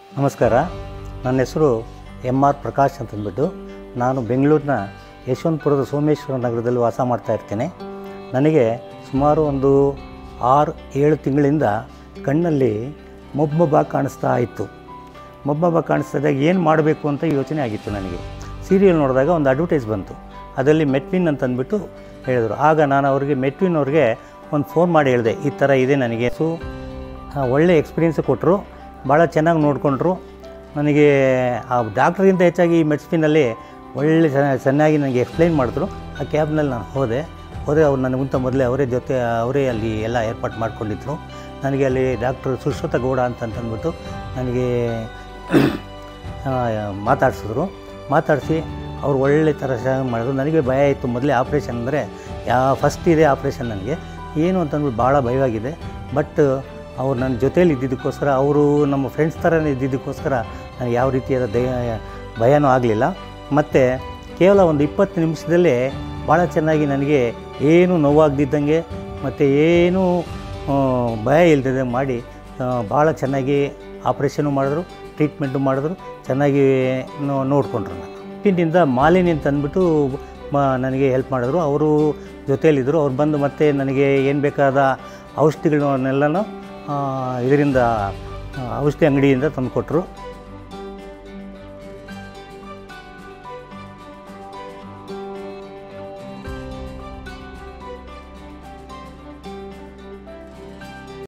ನಮಸ್ಕಾರ ನನ್ನ ಹೆಸರು ಎಮ್ ಆರ್ ಪ್ರಕಾಶ್ ಅಂತಂದ್ಬಿಟ್ಟು ನಾನು ಬೆಂಗಳೂರಿನ ಯಶವಂತಪುರದ ಸೋಮೇಶ್ವರ ನಗರದಲ್ಲಿ ವಾಸ ಮಾಡ್ತಾ ಇರ್ತೇನೆ ನನಗೆ ಸುಮಾರು ಒಂದು ಆರು ಏಳು ತಿಂಗಳಿಂದ ಕಣ್ಣಲ್ಲಿ ಮೊಬ್ಬೊಬ್ಬಾಗಿ ಕಾಣಿಸ್ತಾ ಇತ್ತು ಮೊಬ್ಬೊಬ್ಬ ಕಾಣಿಸ್ತಾ ಇದ್ದಾಗ ಏನು ಮಾಡಬೇಕು ಅಂತ ಯೋಚನೆ ಆಗಿತ್ತು ನನಗೆ ಸೀರಿಯಲ್ ನೋಡಿದಾಗ ಒಂದು ಅಡ್ವರ್ಟೈಸ್ ಬಂತು ಅದರಲ್ಲಿ ಮೆಟ್ವಿನ್ ಅಂತ ಅಂದ್ಬಿಟ್ಟು ಹೇಳಿದರು ಆಗ ನಾನು ಅವರಿಗೆ ಮೆಟ್ವಿನ್ ಅವ್ರಿಗೆ ಒಂದು ಫೋನ್ ಮಾಡಿ ಹೇಳಿದೆ ಈ ಥರ ಇದೆ ನನಗೆ ಸೊ ಆ, ಒಳ್ಳೆ ಎಕ್ಸ್ಪೀರಿಯನ್ಸ್ ಕೊಟ್ಟರು ಭಾಳ ಚೆನ್ನಾಗಿ ನೋಡಿಕೊಂಡ್ರು ನನಗೆ ಆ ಡಾಕ್ಟ್ರಿಗಿಂತ ಹೆಚ್ಚಾಗಿ ಈ ಮೆಡ್ಸಿನಲ್ಲಿ ಒಳ್ಳೆ ಚೆನ್ನ- ಚೆನ್ನಾಗಿ ನನಗೆ ಎಕ್ಸ್ಪ್ಲೈನ್ ಮಾಡಿದ್ರು ಆ ಕ್ಯಾಬ್ನಲ್ಲಿ ನಾನು ಹೋದೆ ಹೋದರೆ ಅವ್ರು ನನಗಿಂತ ಮೊದಲೇ ಅವರೇ ಜೊತೆ ಅವರೇ ಅಲ್ಲಿ ಎಲ್ಲ ಏರ್ಪಾಟ್ ಮಾಡ್ಕೊಂಡಿದ್ರು ನನಗೆ ಅಲ್ಲಿ ಡಾಕ್ಟ್ರು ಸುಶ್ರುತ ಗೌಡ ಅಂತ ಅಂತಂದ್ಬಿಟ್ಟು ನನಗೆ ಆ, ಮಾತಾಡ್ಸಿದ್ರು ಮಾತಾಡಿಸಿ ಅವ್ರು ಒಳ್ಳೆ ಥರ ಚೆನ್ನಾಗಿ ಮಾಡಿದ್ರು ನನಗೆ ಭಯ ಇತ್ತು ಮೊದಲೇ ಆಪ್ರೇಷನ್ ಅಂದರೆ ಯಾ ಫಸ್ಟ್ ಇದೆ ಆಪ್ರೇಷನ್ ನನಗೆ ಏನು ಅಂತಂದ್ಬಿಟ್ಟು ಭಾಳ ಭಯವಾಗಿದೆ ಬಟ್ ಅವ್ರು ನನ್ನ ಜೊತೇಲಿ ಇದ್ದಿದ್ದಕ್ಕೋಸ್ಕರ ಅವರು ನಮ್ಮ ಫ್ರೆಂಡ್ಸ್ ಥರನೇ ಇದ್ದಿದ್ದಕ್ಕೋಸ್ಕರ ನನಗೆ ಯಾವ ರೀತಿಯಾದ ದಯ ಭಯನೂ ಆಗಲಿಲ್ಲ ಮತ್ತು ಕೇವಲ ಒಂದು ಇಪ್ಪತ್ತು ನಿಮಿಷದಲ್ಲೇ ಭಾಳ ಚೆನ್ನಾಗಿ ನನಗೆ ಏನು ನೋವಾಗದಿದ್ದಂಗೆ ಮತ್ತು ಏನೂ ಆ, ಭಯ ಇಲ್ದಿದೆ ಮಾಡಿ ಭಾಳ ಚೆನ್ನಾಗಿ ಆಪ್ರೇಷನು ಮಾಡಿದ್ರು ಟ್ರೀಟ್ಮೆಂಟು ಮಾಡಿದ್ರು ಚೆನ್ನಾಗಿ ನೋ ನೋಡಿಕೊಂಡ್ರು ನಾನು ಹಿಂದಿಂದ ಮಾಲಿನಿ ಅಂತ ಅಂದ್ಬಿಟ್ಟು ಮ ನನಗೆ ಹೆಲ್ಪ್ ಮಾಡಿದ್ರು ಅವರು ಜೊತೆಯಲ್ಲಿದ್ದರು ಅವ್ರು ಬಂದು ಮತ್ತೆ ನನಗೆ ಏನು ಬೇಕಾದ ಔಷಧಿಗಳನ್ನೆಲ್ಲನೂ ಇದರಿಂದ ಔಷಧಿ ಅಂಗಡಿಯಿಂದ ತಂದುಕೊಟ್ರು